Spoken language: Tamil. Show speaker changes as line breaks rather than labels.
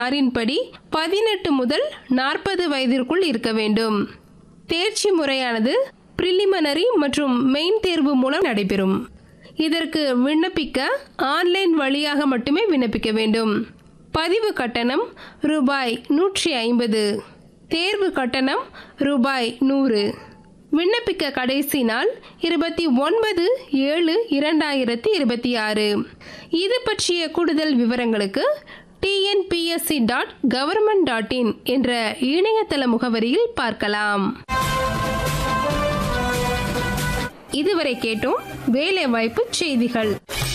அறின்படி பதினெட்டு முதல் நாற்பது வயதிற்குள் இருக்க வேண்டும் தேர்ச்சி முறையானது பிரிலிமினரி மற்றும் மெயின் தேர்வு மூலம் நடைபெறும் இதற்கு விண்ணப்பிக்க ஆன்லைன் வழியாக மட்டுமே விண்ணப்பிக்க வேண்டும் பதிவு கட்டணம் ரூபாய் நூற்றி ஐம்பது தேர்வு கட்டணம் ரூபாய் நூறு விண்ணப்பிக்க கடைசி நாள் இருபத்தி ஒன்பது ஏழு இரண்டாயிரத்தி இருபத்தி ஆறு இது பற்றிய கூடுதல் விவரங்களுக்கு TNPSC dot government dot in என்ற இணையதள முகவரியில் பார்க்கலாம் இதுவரை கேட்டோம் வேலைவாய்ப்பு செய்திகள்